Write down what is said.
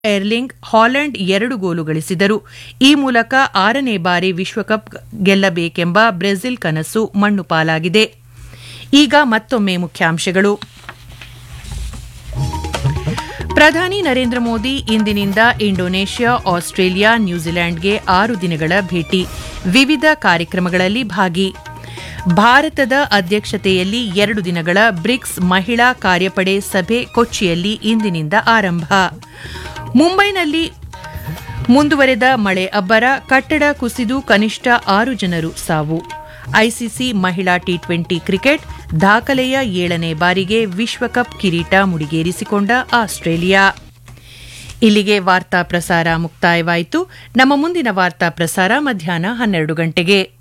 Erling Holland ಎರಡು goal ಗಳಿಸಿದರು ಈ ಮೂಲಕ ಆರನೇ ಬಾರಿ ವಿಶ್ವಕಪ್ ಗೆಲ್ಲಬೇಕೆಂಬ ಬ್ರೆಜಿಲ್ ಕನಸು ಮಣ್ಣು ಪಾಲಾಗಿದೆ ಈಗ ಮತ್ತೊಮ್ಮೆ ಮುಖ್ಯಾಂಶಗಳು ಪ್ರಧಾನಿ ನರೇಂದ್ರ ಮೋದಿ ಇಂದಿನಿಂದ ಇಂಡೋನೇಷ್ಯಾ ಆಸ್ಟ್ರೇಲಿಯಾ ನ್ಯೂಜಿಲೆಂಡ್ಗೆ ಆರು ದಿನಗಳ ಭೇಟಿ ವಿವಿಧ ಕಾರ್ಯಕ್ರಮಗಳಲ್ಲಿ ಭಾಗಿ ಭಾರತದ ಅಧ್ಯಕ್ಷತೆಯಲ್ಲಿ ಎರಡು ದಿನಗಳ ಬ್ರಿಕ್ಸ್ ಮಹಿಳಾ ಕಾರ್ಯಪಡೆ ಸಭೆ ಕೊಚ್ಚಿಯಲ್ಲಿ ಇಂದಿನಿಂದ ಆರಂಭ ಮುಂಬೈನಲ್ಲಿ ಮುಂದುವರೆದ ಮಳೆ ಅಬ್ಬರ ಕಟ್ಟಡ ಕುಸಿದು ಕನಿಷ್ಠ ಆರು ಜನರು ಸಾವು ಐಸಿಸಿ ಮಹಿಳಾ ಟಿ ಟ್ವೆಂಟಿ ಕ್ರಿಕೆಟ್ ದಾಖಲೆಯ ಏಳನೇ ಬಾರಿಗೆ ವಿಶ್ವಕಪ್ ಕಿರೀಟ ಮುಡಿಗೇರಿಸಿಕೊಂಡ ಆಸ್ಟ್ರೇಲಿಯಾ ಇಲ್ಲಿಗೆ ವಾರ್ತಾ ಪ್ರಸಾರ ಮುಕ್ತಾಯವಾಯಿತು ನಮ್ಮ ಮುಂದಿನ ವಾರ್ತಾ ಪ್ರಸಾರ ಮಧ್ಯಾಹ್ನ ಹನ್ನೆರಡು ಗಂಟೆಗೆ